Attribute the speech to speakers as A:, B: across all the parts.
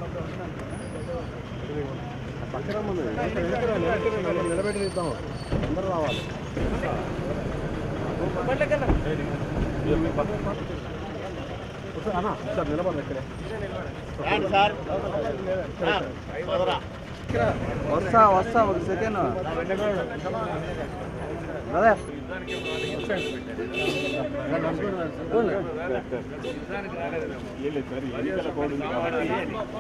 A: నిలబెట్టి తీద్దాం అందరూ రావాలి అన్న సార్ నిలబడి ఇక్కడే
B: వస్తా వస్తా ఒక సెకండ్ బ్రదర్
A: ఎన్నికల కోడ్ ఉంది కాబట్టి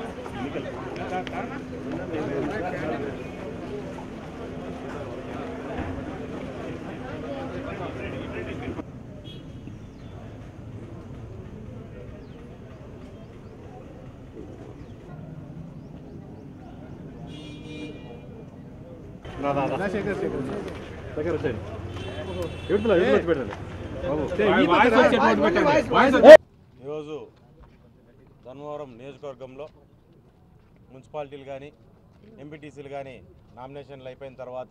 A: దగ్గర వచ్చేయండి ఎడుతున్నా ఎడుతున్నా పెట్టండి బాబు
C: ఈరోజు ధర్మవరం నియోజకవర్గంలో మున్సిపాలిటీలు కానీ ఎంపీటీసీలు కానీ నామినేషన్లు అయిపోయిన తర్వాత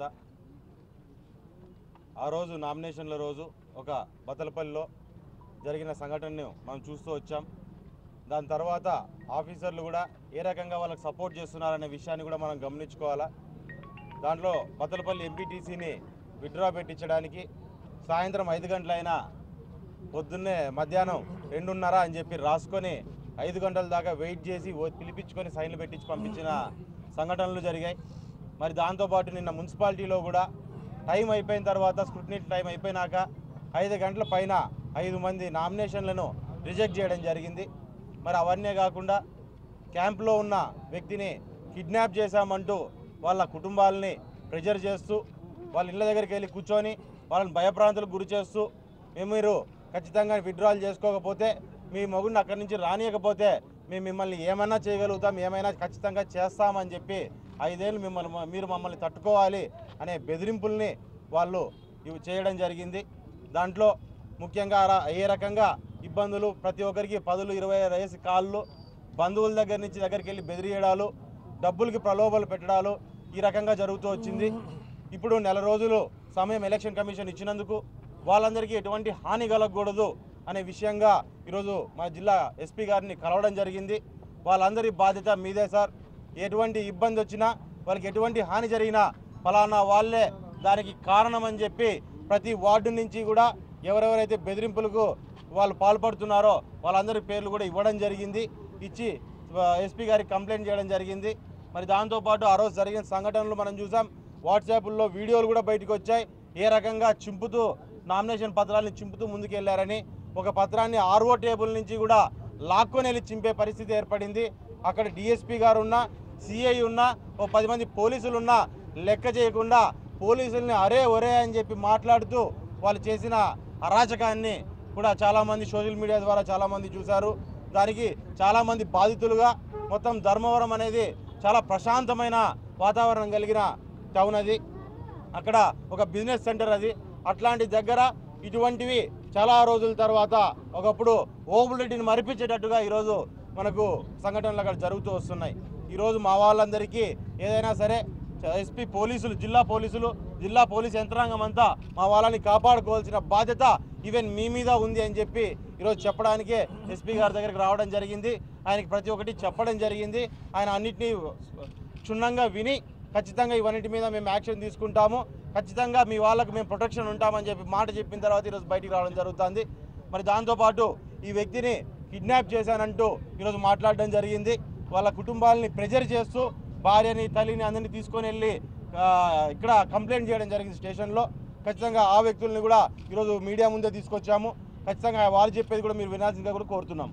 C: ఆ రోజు నామినేషన్ల రోజు ఒక బతలపల్లిలో జరిగిన సంఘటనను మనం చూస్తూ వచ్చాం దాని తర్వాత ఆఫీసర్లు కూడా ఏ రకంగా వాళ్ళకి సపోర్ట్ చేస్తున్నారనే విషయాన్ని కూడా మనం గమనించుకోవాలా దాంట్లో బతలపల్లి ఎంపీటీసీని విత్డ్రా పెట్టించడానికి సాయంత్రం ఐదు గంటలైనా పొద్దున్నే మధ్యాహ్నం రెండున్నర అని చెప్పి రాసుకొని ఐదు గంటల దాకా వెయిట్ చేసి ఓ- పిలిపించుకొని సైన్లు పెట్టించి పంపించిన సంఘటనలు జరిగాయి మరి దాంతోపాటు నిన్న మున్సిపాలిటీలో కూడా టైం అయిపోయిన తర్వాత స్క్రూటినీ టైం అయిపోయినాక ఐదు గంటల పైన ఐదు మంది నామినేషన్లను రిజెక్ట్ చేయడం జరిగింది మరి అవన్నీ కాకుండా క్యాంప్లో ఉన్న వ్యక్తిని కిడ్నాప్ చేశామంటూ వాళ్ళ కుటుంబాలని ప్రెజర్ చేస్తూ వాళ్ళ ఇళ్ళ దగ్గరికి వెళ్ళి కూర్చొని వాళ్ళని భయప్రాంతులకు గురి చేస్తూ మేము మీరు ఖచ్చితంగా విత్డ్రాల్ చేసుకోకపోతే మీ మగుడిని అక్కడి నుంచి రానియకపోతే మేము మిమ్మల్ని ఏమైనా చేయగలుగుతాం ఏమైనా ఖచ్చితంగా చేస్తామని చెప్పి ఐదేళ్ళు మిమ్మల్ని మీరు మమ్మల్ని తట్టుకోవాలి అనే బెదిరింపుల్ని వాళ్ళు ఇవి చేయడం జరిగింది దాంట్లో ముఖ్యంగా రా- ఏ రకంగా ఇబ్బందులు ప్రతి ఒక్కరికి పదులు ఇరవై వయసు కాళ్ళు బంధువుల దగ్గర నుంచి దగ్గరికి వెళ్ళి బెదిరియడాలు డబ్బులకి ప్రలోభాలు పెట్టడాలు ఈ రకంగా జరుగుతూ వచ్చింది ఇప్పుడు నెల రోజులు సమయం ఎలక్షన్ కమిషన్ ఇచ్చినందుకు వాళ్ళందరికీ ఎటువంటి హాని కలగకూడదు అనే విషయంగా ఈరోజు మా జిల్లా ఎస్పీ గారిని కలవడం జరిగింది వాళ్ళందరి బాధ్యత మీదే సార్ ఎటువంటి ఇబ్బంది వచ్చినా వాళ్ళకి ఎటువంటి హాని జరిగినా ఫలానా వాళ్ళే దానికి కారణం అని చెప్పి ప్రతి వార్డు నుంచి కూడా ఎవరెవరైతే బెదిరింపులకు వాళ్ళు పాల్పడుతున్నారో వాళ్ళందరి పేర్లు కూడా ఇవ్వడం జరిగింది ఇచ్చి ఎస్పీ గారికి కంప్లైంట్ చేయడం జరిగింది మరి దాంతోపాటు ఆ రోజు జరిగిన సంఘటనలు మనం చూసాం వాట్సాప్లో వీడియోలు కూడా బయటకు వచ్చాయి ఏ రకంగా చింపుతూ నామినేషన్ పత్రాలను చింపుతూ ముందుకెళ్లారని ఒక పత్రాన్ని ఆర్ఓ టేబుల్ నుంచి కూడా లాక్కొని వెళ్ళి చింపే పరిస్థితి ఏర్పడింది అక్కడ డిఎస్పీ గారు ఉన్నా సిఐ ఉన్నా ఓ పది మంది పోలీసులు ఉన్నా లెక్క చేయకుండా పోలీసుల్ని అరే ఒరే అని చెప్పి మాట్లాడుతూ వాళ్ళు చేసిన అరాచకాన్ని కూడా చాలామంది సోషల్ మీడియా ద్వారా చాలామంది చూశారు దానికి చాలామంది బాధితులుగా మొత్తం ధర్మవరం అనేది చాలా ప్రశాంతమైన వాతావరణం కలిగిన టౌన్ అది అక్కడ ఒక బిజినెస్ సెంటర్ అది అట్లాంటి దగ్గర ఇటువంటివి చాలా రోజుల తర్వాత ఒకప్పుడు ఓబులెడ్డిని మరిపించేటట్టుగా ఈరోజు మనకు సంఘటనలు అక్కడ జరుగుతూ వస్తున్నాయి ఈరోజు మా వాళ్ళందరికీ ఏదైనా సరే ఎస్పీ పోలీసులు జిల్లా పోలీసులు జిల్లా పోలీస్ యంత్రాంగం అంతా మా వాళ్ళని కాపాడుకోవాల్సిన బాధ్యత ఈవెన్ మీ మీద ఉంది అని చెప్పి ఈరోజు చెప్పడానికే ఎస్పీ గారి దగ్గరికి రావడం జరిగింది ఆయనకి ప్రతి ఒక్కటి చెప్పడం జరిగింది ఆయన అన్నిటినీ క్షుణ్ణంగా విని ఖచ్చితంగా ఇవన్నిటి మీద మేము యాక్షన్ తీసుకుంటాము ఖచ్చితంగా మీ వాళ్ళకు మేము ప్రొటెక్షన్ ఉంటామని చెప్పి మాట చెప్పిన తర్వాత ఈరోజు బయటికి రావడం జరుగుతుంది మరి దాంతోపాటు ఈ వ్యక్తిని కిడ్నాప్ చేశానంటూ ఈరోజు మాట్లాడడం జరిగింది వాళ్ళ కుటుంబాలని ప్రెజర్ చేస్తూ భార్యని తల్లిని అందరినీ తీసుకొని వెళ్ళి ఆ, ఇక్కడ కంప్లైంట్ చేయడం జరిగింది స్టేషన్లో ఖచ్చితంగా ఆ వ్యక్తుల్ని కూడా ఈరోజు మీడియా ముందే తీసుకొచ్చాము ఖచ్చితంగా వాళ్ళు చెప్పేది కూడా మీరు వినాల్సిందిగా కూడా కోరుతున్నాం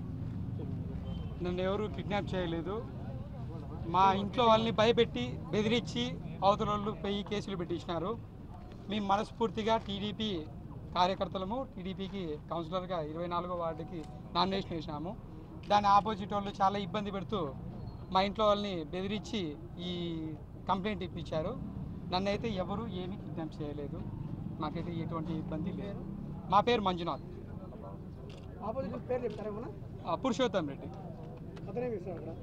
D: నన్ను ఎవరు కిడ్నాప్ చేయలేదు మా ఇంట్లో వాళ్ళని భయపెట్టి బెదిరించి అవతల వాళ్ళు పోయి కేసులు పెట్టించినారు మేము మనస్ఫూర్తిగా టీడీపీ కార్యకర్తలము టీడీపీకి కౌన్సిలర్గా ఇరవై నాలుగో వార్డుకి నామినేషన్ వేసినాము దాని ఆపోజిట్ వాళ్ళు చాలా ఇబ్బంది పెడుతూ మా ఇంట్లో వాళ్ళని బెదిరించి ఈ కంప్లైంట్ ఇప్పించారు నన్నైతే ఎవరు ఏమీ కిడ్నాప్ చేయలేదు మాకైతే ఎటువంటి ఇబ్బంది లేదు మా పేరు మంజునాథ్
E: ఆపోజిట్ పేరు చెప్తారా ఏమన్నా
D: ఆ, పురుషోత్తం రెడ్డి
E: అతనే వేసాడు అక్కడ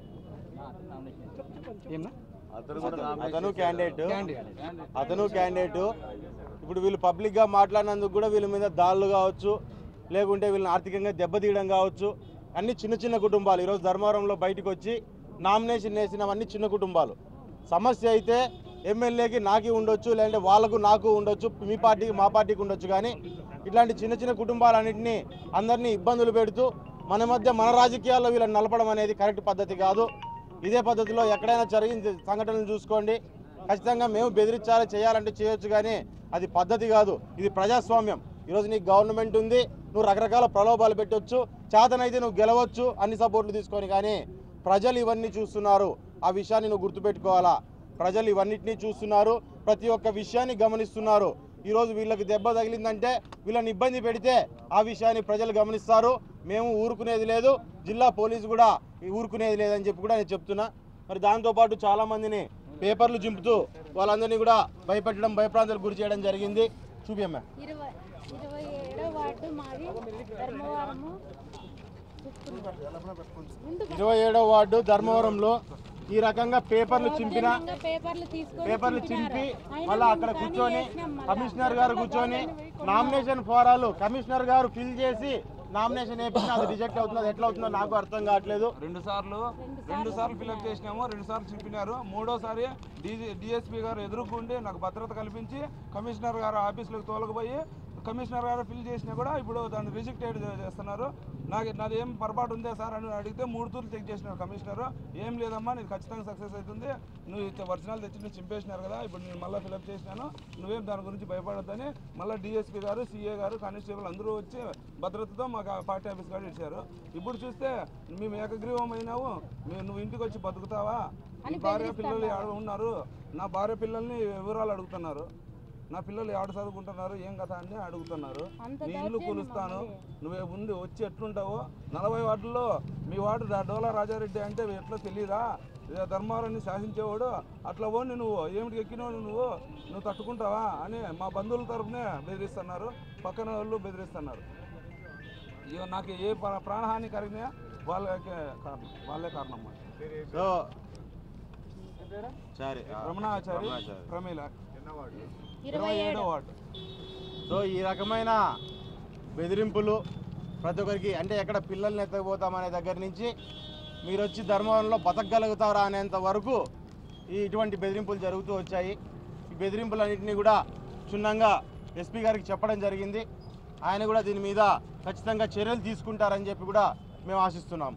D: ఏమన్నా
C: అతను క్యాండిడేట్
D: క్యాండిడేట్
C: అతను క్యాండిడేట్ ఇప్పుడు వీళ్ళు పబ్లిక్గా మాట్లాడినందుకు కూడా వీళ్ళ మీద దాడులు కావచ్చు లేకుంటే వీళ్ళని ఆర్థికంగా దెబ్బతీయడం కావచ్చు అన్ని చిన్న చిన్న కుటుంబాలు ఈరోజు ధర్మవరంలో బయటకు వచ్చి నామినేషన్ వేసినవన్నీ చిన్న కుటుంబాలు సమస్య అయితే ఎమ్మెల్యేకి నాకి ఉండొచ్చు లేదంటే వాళ్ళకు నాకు ఉండొచ్చు మీ పార్టీకి మా పార్టీకి ఉండొచ్చు కానీ ఇట్లాంటి చిన్న చిన్న కుటుంబాలన్నింటినీ అందరినీ ఇబ్బందులు పెడుతూ మన మధ్య మన రాజకీయాల్లో వీళ్ళని నలపడం అనేది కరెక్ట్ పద్ధతి కాదు ఇదే పద్ధతిలో ఎక్కడైనా జరిగిన సంఘటనలు చూసుకోండి ఖచ్చితంగా మేము బెదిరించాలి చేయాలంటే చేయొచ్చు కానీ అది పద్ధతి కాదు ఇది ప్రజాస్వామ్యం ఈరోజు నీకు గవర్నమెంట్ ఉంది నువ్వు రకరకాల ప్రలోభాలు పెట్టొచ్చు చేతనైతే నువ్వు గెలవచ్చు అన్ని సపోర్ట్లు తీసుకొని కానీ ప్రజలు ఇవన్నీ చూస్తున్నారు ఆ విషయాన్ని నువ్వు గుర్తుపెట్టుకోవాలా ప్రజలు ఇవన్నిటినీ చూస్తున్నారు ప్రతి ఒక్క విషయాన్ని గమనిస్తున్నారు ఈరోజు వీళ్ళకి దెబ్బ తగిలిందంటే వీళ్ళని ఇబ్బంది పెడితే ఆ విషయాన్ని ప్రజలు గమనిస్తారు మేము ఊరుకునేది లేదు జిల్లా పోలీసు కూడా ఊరుకునేది లేదని చెప్పి కూడా నేను చెప్తున్నా మరి దాంతోపాటు చాలామందిని పేపర్లు చింపుతూ వాళ్ళందరినీ కూడా భయపెట్టడం భయప్రాంతాలకు గురి చేయడం జరిగింది చూపియమ్మా
F: ఇరవై ఇరవై ఏడో వార్డు మాది ధర్మవరము ముందుకు
C: ఇరవై ఏడో వార్డు ధర్మవరంలో ఈ రకంగా పేపర్లు చింపిన
F: దౌర్జన్యంగా పేపర్లు తీసుకొని
C: పేపర్లు
F: చింపినారు.
C: చింపి
F: అయినా
C: మళ్ళీ
F: మేము
C: అక్కడ
F: కానీ
C: కూర్చొని
F: వేసినాం మళ్ళా.
C: కమిషనర్ గారు కూర్చొని నామినేషన్ ఫారాలు కమిషనర్ గారు ఫిల్ చేసి నామినేషన్ వేపించిన అది రిజెక్ట్ అవుతుంది అది ఎట్లా అవుతుందో నాకు అర్థం కావట్లేదు
G: రెండు సార్లు రెండు సార్లు ఫిల్అప్ చేసినాము రెండు సార్లు చూపినారు మూడోసారి డీజీ డిఎస్పీ గారు ఎదుర్కొండి నాకు భద్రత కల్పించి కమిషనర్ గారు ఆఫీసులకు తోలకపోయి కమిషనర్ గారు ఫిల్ చేసినా కూడా ఇప్పుడు దాన్ని రిజెక్ట్ చేస్తున్నారు నాకు నాది ఏం పొరపాటు ఉందే సార్ అని అడిగితే మూడు తూర్లు చెక్ చేసినారు కమిషనర్ ఏం లేదమ్మా నీకు ఖచ్చితంగా సక్సెస్ అవుతుంది నువ్వు ఒరిజినల్ తెచ్చి నువ్వు చింపేసినారు కదా ఇప్పుడు నేను మళ్ళీ ఫిల్అప్ చేసినాను నువ్వేం దాని గురించి భయపడొద్దని మళ్ళీ డిఎస్పీ గారు సిఏ గారు కానిస్టేబుల్ అందరూ వచ్చి భద్రతతో మాకు ఆ పార్టీ ఆఫీస్ కాడ ఇచ్చారు ఇప్పుడు చూస్తే మేము ఏకగ్రీవం అయినావు మేము నువ్వు ఇంటికి వచ్చి బతుకుతావా నీ భార్య పిల్లలు ఆడ ఉన్నారు నా భార్య పిల్లల్ని వివరాలు అడుగుతున్నారు నా పిల్లలు ఆడ చదువుకుంటున్నారు ఏం కథ అని అడుగుతున్నారు
F: అంత
G: నీ ఇల్లు
F: దౌర్జన్యమా
G: కూలుస్తాను
F: మరి?
G: నువ్వే ముందు వచ్చి ఎట్లుంటావో నలభై వార్డుల్లో మీ వార్డు డా- డోలా రాజారెడ్డి అంటే ఎట్లా తెలియదా ఇదే ధర్మారాన్ని శాసించేవాడు అట్లా పోని నువ్వు ఏమిటి ఎక్కినవాడు నువ్వు నువ్వు తట్టుకుంటావా అని మా బంధువుల తరపునే బెదిరిస్తున్నారు పక్కన వాళ్ళు బెదిరిస్తున్నారు ఇక నాకు ఏ ప్ర- ప్రాణహాని కలిగినా వాళ్ళకే కారణం వాళ్ళే కారణం మరి.
C: సో సరే
G: రమణాచారి
C: రమణాచారి.
G: ప్రమీల
F: ఇరవై
G: ఇరవై
F: ఏడు
G: ఏడో వార్డు
C: సో ఈ రకమైన బెదిరింపులు ప్రతి ఒక్కరికి అంటే ఎక్కడ పిల్లల్ని ఎత్తకపోతామనే దగ్గర నుంచి మీరు వచ్చి ధర్మవరంలో బతకగలుగుతారా అనేంత వరకు ఈ ఇటువంటి బెదిరింపులు జరుగుతూ వచ్చాయి ఈ బెదిరింపులన్నింటినీ కూడా క్షుణ్ణంగా ఎస్పీ గారికి చెప్పడం జరిగింది ఆయన కూడా దీని మీద ఖచ్చితంగా చర్యలు తీసుకుంటారని చెప్పి కూడా మేము ఆశిస్తున్నాం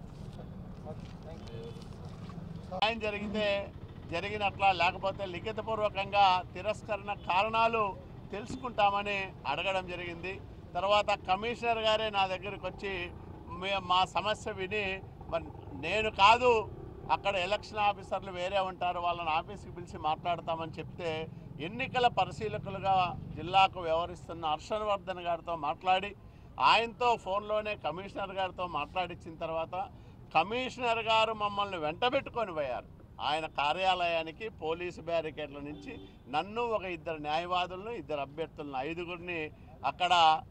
H: న్యాయం జరిగితే జరిగినట్లా లేకపోతే లిఖితపూర్వకంగా తిరస్కరణ కారణాలు తెలుసుకుంటామని అడగడం జరిగింది తర్వాత కమిషనర్ గారే నా దగ్గరికి వచ్చి మే- మా సమస్య విని మరి నేను కాదు అక్కడ ఎలక్షన్ ఆఫీసర్లు వేరే ఉంటారు వాళ్ళని ఆఫీస్కి పిలిచి మాట్లాడతామని చెప్తే ఎన్నికల పరిశీలకులుగా జిల్లాకు వ్యవహరిస్తున్న హర్షవర్ధన్ గారితో మాట్లాడి ఆయనతో ఫోన్లోనే కమిషనర్ గారితో మాట్లాడించిన తర్వాత కమిషనర్ గారు మమ్మల్ని వెంటబెట్టుకొని పోయారు ఆయన కార్యాలయానికి పోలీసు బ్యారికేడ్ల నుంచి నన్ను ఒక ఇద్దరు న్యాయవాదులను ఇద్దరు అభ్యర్థులను ఐదుగురిని అక్కడ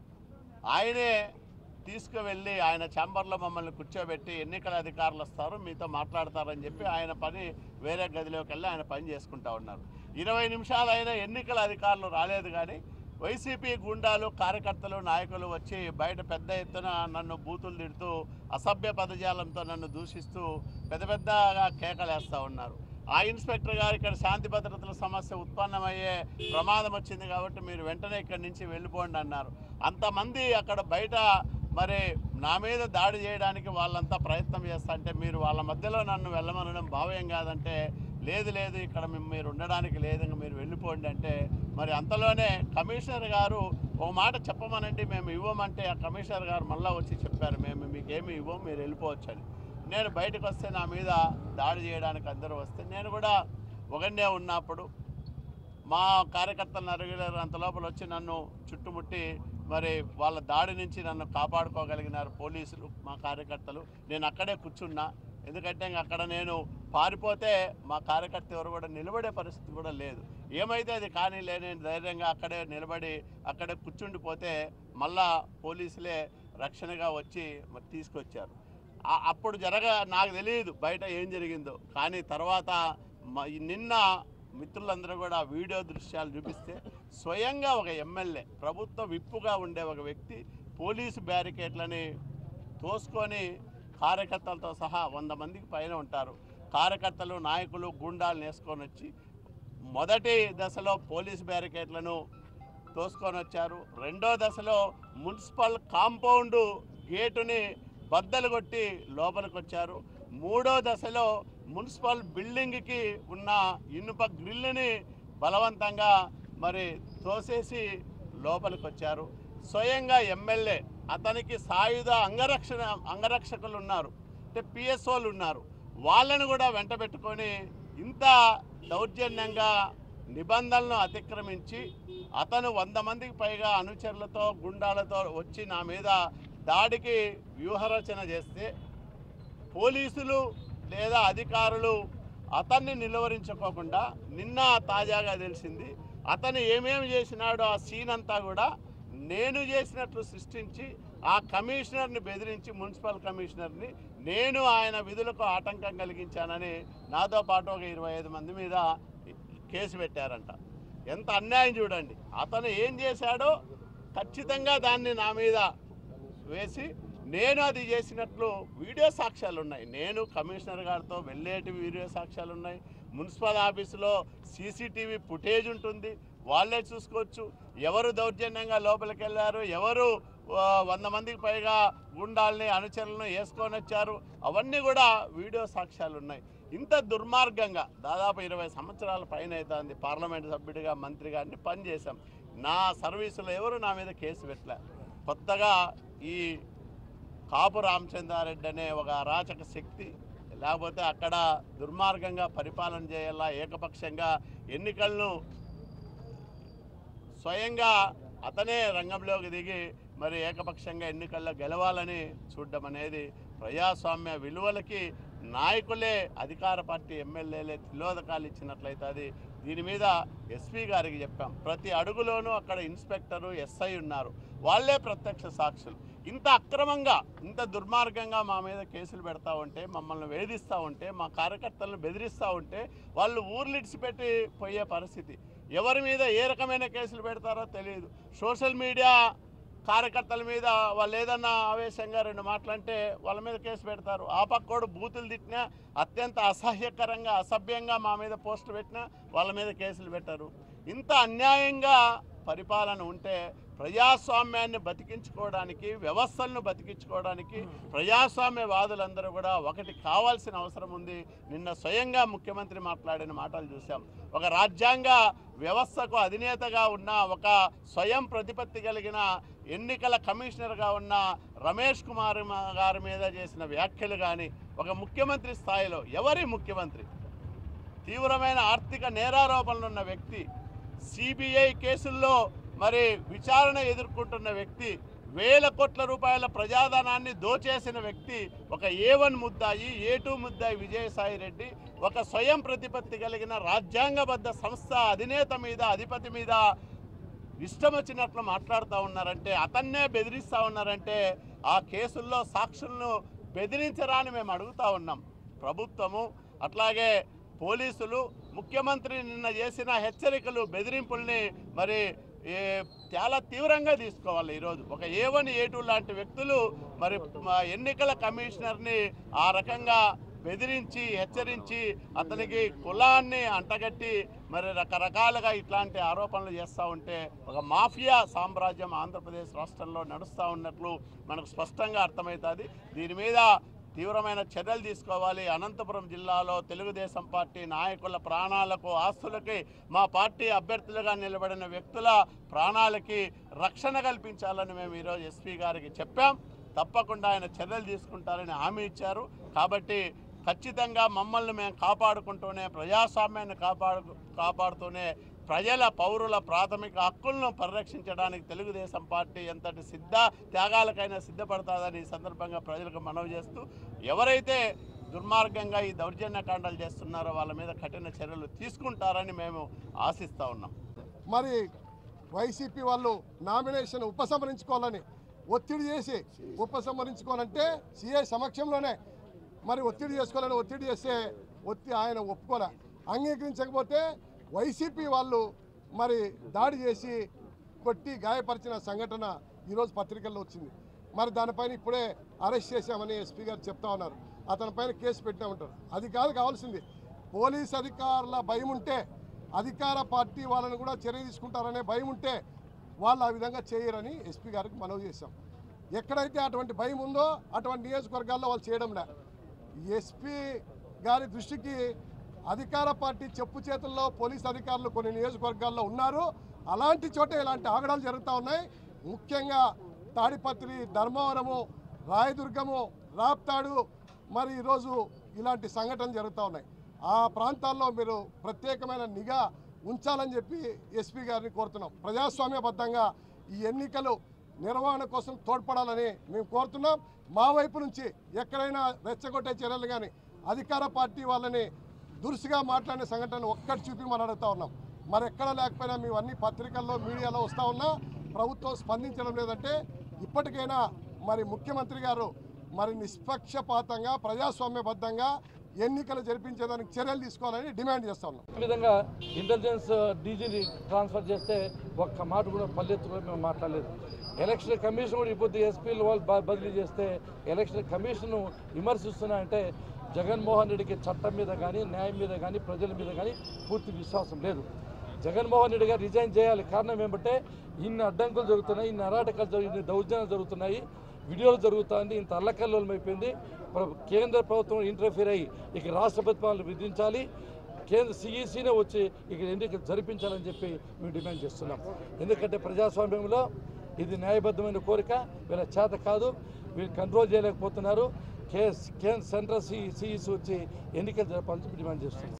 H: ఆయనే తీసుకువెళ్ళి ఆయన ఛాంబర్లో మమ్మల్ని కూర్చోబెట్టి ఎన్నికల అధికారులు వస్తారు మీతో మాట్లాడతారని చెప్పి ఆయన పని వేరే గదిలోకి వెళ్ళి ఆయన పని చేసుకుంటా ఉన్నారు ఇరవై నిమిషాలు అయినా ఎన్నికల అధికారులు రాలేదు కానీ వైసీపీ గుండాలు కార్యకర్తలు నాయకులు వచ్చి బయట పెద్ద ఎత్తున నన్ను బూతులు తిడుతూ అసభ్య పదజాలంతో నన్ను దూషిస్తూ పెద్ద పెద్దగా కేకలేస్తూ ఉన్నారు ఆ ఇన్స్పెక్టర్ గారు ఇక్కడ శాంతి భద్రతల సమస్య ఉత్పన్నమయ్యే ప్రమాదం వచ్చింది కాబట్టి మీరు వెంటనే ఇక్కడి నుంచి వెళ్ళిపోండి అన్నారు అంతమంది అక్కడ బయట మరి నా మీద దాడి చేయడానికి వాళ్ళంతా ప్రయత్నం చేస్తా అంటే మీరు వాళ్ళ మధ్యలో నన్ను వెళ్ళమనడం భావ్యం కాదంటే లేదు లేదు ఇక్కడ మేము మీరు ఉండడానికి లేదు ఇంక మీరు వెళ్ళిపోండి అంటే మరి అంతలోనే కమిషనర్ గారు ఒక మాట చెప్పమనండి మేము ఇవ్వమంటే ఆ కమిషనర్ గారు మళ్ళీ వచ్చి చెప్పారు మేము మీకు ఏమి ఇవ్వం మీరు వెళ్ళిపోవచ్చు అని నేను బయటకు వస్తే నా మీద దాడి చేయడానికి అందరూ వస్తే నేను కూడా ఒకనే ఉన్నప్పుడు మా కార్యకర్తలు నలుగురు అంత లోపల వచ్చి నన్ను చుట్టుముట్టి మరి వాళ్ళ దాడి నుంచి నన్ను కాపాడుకోగలిగినారు పోలీసులు మా కార్యకర్తలు నేను అక్కడే కూర్చున్నా ఎందుకంటే ఇంక అక్కడ నేను పారిపోతే మా కార్యకర్త ఎవరు కూడా నిలబడే పరిస్థితి కూడా లేదు ఏమైతే అది కానీ లేని ధైర్యంగా అక్కడే నిలబడి అక్కడే కూర్చుండిపోతే మళ్ళా పోలీసులే రక్షణగా వచ్చి మరి తీసుకొచ్చారు ఆ- అప్పుడు జరగ నాకు తెలియదు బయట ఏం జరిగిందో కానీ తర్వాత మ- నిన్న మిత్రులందరూ కూడా వీడియో దృశ్యాలు చూపిస్తే స్వయంగా ఒక ఎమ్మెల్యే ప్రభుత్వ విప్పుగా ఉండే ఒక వ్యక్తి పోలీసు బ్యారికేడ్లని తోసుకొని కార్యకర్తలతో సహా వంద మందికి పైన ఉంటారు కార్యకర్తలు నాయకులు గుండాలు నేసుకొని వచ్చి మొదటి దశలో పోలీస్ బ్యారికేడ్లను తోసుకొని వచ్చారు రెండో దశలో మున్సిపల్ కాంపౌండ్ గేటుని బద్దలు కొట్టి లోపలికి వచ్చారు మూడో దశలో మున్సిపల్ బిల్డింగ్కి ఉన్న ఇనుప గ్రిల్ని బలవంతంగా మరి తోసేసి లోపలికి వచ్చారు స్వయంగా ఎమ్మెల్యే అతనికి సాయుధ అంగరక్షణ అంగరక్షకులు ఉన్నారు అంటే పిఎస్ఓలు ఉన్నారు వాళ్ళను కూడా వెంట పెట్టుకొని ఇంత దౌర్జన్యంగా నిబంధనలను అతిక్రమించి అతను వంద మందికి పైగా అనుచరులతో గుండాలతో వచ్చి నా మీద దాడికి వ్యూహరచన చేస్తే పోలీసులు లేదా అధికారులు అతన్ని నిలువరించుకోకుండా నిన్న తాజాగా తెలిసింది అతను ఏమేమి చేసినాడో ఆ సీన్ అంతా కూడా నేను చేసినట్లు సృష్టించి ఆ కమిషనర్ని బెదిరించి మున్సిపల్ కమిషనర్ని నేను ఆయన విధులకు ఆటంకం కలిగించానని నాతో పాటు ఒక ఇరవై ఐదు మంది మీద కేసు పెట్టారంట ఎంత అన్యాయం చూడండి అతను ఏం చేశాడో ఖచ్చితంగా దాన్ని నా మీద వేసి నేను అది చేసినట్లు వీడియో సాక్ష్యాలు ఉన్నాయి నేను కమిషనర్ గారితో వెళ్ళేటి వీడియో సాక్ష్యాలు ఉన్నాయి మున్సిపల్ ఆఫీసులో సీసీటీవీ ఫుటేజ్ ఉంటుంది వాళ్ళే చూసుకోవచ్చు ఎవరు దౌర్జన్యంగా లోపలికి వెళ్ళారు ఎవరు ఆ, వంద మందికి పైగా గుండాల్ని అనుచరులను వేసుకొని వచ్చారు అవన్నీ కూడా వీడియో సాక్ష్యాలు ఉన్నాయి ఇంత దుర్మార్గంగా దాదాపు ఇరవై సంవత్సరాల పైన అవుతుంది పార్లమెంట్ సభ్యుడిగా మంత్రిగా అన్ని పనిచేశాం నా సర్వీసులో ఎవరు నా మీద కేసు పెట్టలే కొత్తగా ఈ కాపు రామచంద్రారెడ్డి అనే ఒక అరాచక శక్తి లేకపోతే అక్కడ దుర్మార్గంగా పరిపాలన చేయాలా ఏకపక్షంగా ఎన్నికలను స్వయంగా అతనే రంగంలోకి దిగి మరి ఏకపక్షంగా ఎన్నికల్లో గెలవాలని చూడడం అనేది ప్రజాస్వామ్య విలువలకి నాయకులే అధికార పార్టీ ఎమ్మెల్యేలే తిలోదకాలు ఇచ్చినట్లయితే అది దీని మీద ఎస్పీ గారికి చెప్పాం ప్రతి అడుగులోనూ అక్కడ ఇన్స్పెక్టరు ఎస్ఐ ఉన్నారు వాళ్ళే ప్రత్యక్ష సాక్షులు ఇంత అక్రమంగా ఇంత దుర్మార్గంగా మా మీద కేసులు పెడతా ఉంటే మమ్మల్ని వేధిస్తూ ఉంటే మా కార్యకర్తలను బెదిరిస్తూ ఉంటే వాళ్ళు ఊర్లిడిచిపెట్టి పోయే పరిస్థితి ఎవరి మీద ఏ రకమైన కేసులు పెడతారో తెలియదు సోషల్ మీడియా కార్యకర్తల మీద వాళ్ళు ఏదన్నా ఆవేశంగా రెండు మాటలంటే వాళ్ళ మీద కేసు పెడతారు ఆ పక్కోడు బూతులు తిట్టినా అత్యంత అసహ్యకరంగా అసభ్యంగా మా మీద పోస్టు పెట్టినా వాళ్ళ మీద కేసులు పెట్టారు ఇంత అన్యాయంగా పరిపాలన ఉంటే ప్రజాస్వామ్యాన్ని బతికించుకోవడానికి వ్యవస్థలను బతికించుకోవడానికి ప్రజాస్వామ్యవాదులందరూ కూడా ఒకటి కావాల్సిన అవసరం ఉంది నిన్న స్వయంగా ముఖ్యమంత్రి మాట్లాడిన మాటలు చూసాం ఒక రాజ్యాంగ వ్యవస్థకు అధినేతగా ఉన్న ఒక స్వయం ప్రతిపత్తి కలిగిన ఎన్నికల కమిషనర్గా ఉన్న రమేష్ కుమార్ మ- గారి మీద చేసిన వ్యాఖ్యలు కానీ ఒక ముఖ్యమంత్రి స్థాయిలో ఎవరి ముఖ్యమంత్రి తీవ్రమైన ఆర్థిక నేరారోపణలు ఉన్న వ్యక్తి సిబిఐ కేసుల్లో మరి విచారణ ఎదుర్కొంటున్న వ్యక్తి వేల కోట్ల రూపాయల ప్రజాధనాన్ని దోచేసిన వ్యక్తి ఒక ఏ వన్ ముద్దాయి ఏ టూ ముద్దాయి విజయసాయి రెడ్డి ఒక స్వయం ప్రతిపత్తి కలిగిన రాజ్యాంగబద్ధ సంస్థ అధినేత మీద అధిపతి మీద ఇష్టం వచ్చినట్లు మాట్లాడుతూ ఉన్నారంటే అతన్నే బెదిరిస్తూ ఉన్నారంటే ఆ కేసుల్లో సాక్షులను బెదిరించరా అని మేము అడుగుతా ఉన్నాం ప్రభుత్వము అట్లాగే పోలీసులు ముఖ్యమంత్రి నిన్న చేసిన హెచ్చరికలు బెదిరింపుల్ని మరి ఏ, చాలా తీవ్రంగా తీసుకోవాలి ఈరోజు ఒక ఏ వన్ ఏ టూ లాంటి వ్యక్తులు మరి మా ఎన్నికల కమిషనర్ని ఆ రకంగా బెదిరించి హెచ్చరించి అతనికి కులాన్ని అంటగట్టి మరి రకరకాలుగా ఇట్లాంటి ఆరోపణలు చేస్తూ ఉంటే ఒక మాఫియా సామ్రాజ్యం ఆంధ్రప్రదేశ్ రాష్ట్రంలో నడుస్తూ ఉన్నట్లు మనకు స్పష్టంగా అర్థమవుతుంది దీని మీద తీవ్రమైన చర్యలు తీసుకోవాలి అనంతపురం జిల్లాలో తెలుగుదేశం పార్టీ నాయకుల ప్రాణాలకు ఆస్తులకి మా పార్టీ అభ్యర్థులుగా నిలబడిన వ్యక్తుల ప్రాణాలకి రక్షణ కల్పించాలని మేము ఈరోజు ఎస్పీ గారికి చెప్పాం తప్పకుండా ఆయన చర్యలు తీసుకుంటారని హామీ ఇచ్చారు కాబట్టి ఖచ్చితంగా మమ్మల్ని మేము కాపాడుకుంటూనే ప్రజాస్వామ్యాన్ని కాపాడు కాపాడుతూనే ప్రజల పౌరుల ప్రాథమిక హక్కులను పరిరక్షించడానికి తెలుగుదేశం పార్టీ ఎంతటి సిద్ధ త్యాగాలకైనా సిద్ధపడుతుందని ఈ సందర్భంగా ప్రజలకు మనవి చేస్తూ ఎవరైతే దుర్మార్గంగా ఈ దౌర్జన్యకాండాలు చేస్తున్నారో వాళ్ళ మీద కఠిన చర్యలు తీసుకుంటారని మేము ఆశిస్తూ ఉన్నాం
I: మరి వైసీపీ వాళ్ళు నామినేషన్ ఉపసంహరించుకోవాలని ఒత్తిడి చేసి ఉపసంహరించుకోవాలంటే సీఏ సమక్షంలోనే మరి ఒత్తిడి చేసుకోవాలని ఒత్తిడి చేస్తే ఒత్తి ఆయన ఒప్పుకోలే అంగీకరించకపోతే వైసీపీ వాళ్ళు మరి దాడి చేసి కొట్టి గాయపరిచిన సంఘటన ఈరోజు పత్రికల్లో వచ్చింది మరి దానిపైన ఇప్పుడే అరెస్ట్ చేశామని ఎస్పీ గారు చెప్తా ఉన్నారు అతని పైన కేసు పెట్టినా ఉంటారు అది కాదు కావాల్సింది పోలీస్ అధికారుల భయం ఉంటే అధికార పార్టీ వాళ్ళని కూడా చర్య తీసుకుంటారనే భయం ఉంటే వాళ్ళు ఆ విధంగా చేయరని ఎస్పీ గారికి మనవి చేశాం ఎక్కడైతే అటువంటి భయం ఉందో అటువంటి నియోజకవర్గాల్లో వాళ్ళు చేయడం లే ఎస్పీ గారి దృష్టికి అధికార పార్టీ చెప్పు చేతుల్లో పోలీస్ అధికారులు కొన్ని నియోజకవర్గాల్లో ఉన్నారు అలాంటి చోట ఇలాంటి ఆగడాలు జరుగుతూ ఉన్నాయి ముఖ్యంగా తాడిపత్రి ధర్మవరము రాయదుర్గము రాప్తాడు మరి ఈరోజు ఇలాంటి సంఘటనలు జరుగుతూ ఉన్నాయి ఆ ప్రాంతాల్లో మీరు ప్రత్యేకమైన నిఘా ఉంచాలని చెప్పి ఎస్పీ గారిని కోరుతున్నాం ప్రజాస్వామ్యబద్ధంగా ఈ ఎన్నికలు నిర్వహణ కోసం తోడ్పడాలని మేము కోరుతున్నాం మా వైపు నుంచి ఎక్కడైనా రెచ్చగొట్టే చర్యలు కానీ అధికార పార్టీ వాళ్ళని దురుసుగా మాట్లాడిన సంఘటన ఒక్కటి చూపి మనం అడుగుతా ఉన్నాం మరి ఎక్కడ లేకపోయినా మేము అన్ని పత్రికల్లో మీడియాలో వస్తూ ఉన్నా ప్రభుత్వం స్పందించడం లేదంటే ఇప్పటికైనా మరి ముఖ్యమంత్రి గారు మరి నిష్పక్షపాతంగా ప్రజాస్వామ్యబద్ధంగా ఎన్నికలు జరిపించేదానికి చర్యలు తీసుకోవాలని డిమాండ్ చేస్తా ఉన్నాం
J: ఈ విధంగా ఇంటెలిజెన్స్ డీజీని ట్రాన్స్ఫర్ చేస్తే ఒక్క మాట కూడా పల్లెత్తు కూడా మేము మాట్లాడలేదు ఎలక్షన్ కమిషన్ కూడా ఇప్పుడు ఎస్పీలు వాళ్ళు బ- బదిలీ చేస్తే ఎలక్షన్ కమిషన్ విమర్శిస్తున్నా అంటే జగన్మోహన్ రెడ్డికి చట్టం మీద కానీ న్యాయం మీద కానీ ప్రజల మీద కానీ పూర్తి విశ్వాసం లేదు జగన్మోహన్ రెడ్డి గారు రిజైన్ చేయాలి కారణం ఏమంటే ఇన్ని అడ్డంకులు జరుగుతున్నాయి ఇన్ని అరాటకాలు జరుగు ఇన్ని దౌర్జన్యాలు జరుగుతున్నాయి వీడియోలు జరుగుతుంది ఇంత అల్లకల్లోలం అయిపోయింది ప్ర- కేంద్ర ప్రభుత్వం ఇంటర్ఫీర్ అయ్యి ఇక రాష్ట్ర ప్రభుత్వాలు విధించాలి కేంద్ర సిఈసీనే వచ్చి ఇక్కడ ఎన్నికలు జరిపించాలని చెప్పి మేము డిమాండ్ చేస్తున్నాం ఎందుకంటే ప్రజాస్వామ్యంలో ఇది న్యాయబద్ధమైన కోరిక వీళ్ళ చేత కాదు వీళ్ళు కంట్రోల్ చేయలేకపోతున్నారు కే కేంద్ర సెంట్రల్ సి సిఈసి వచ్చి ఎన్నికలు జరపాలని చెప్పి డిమాండ్ చేస్తున్నాం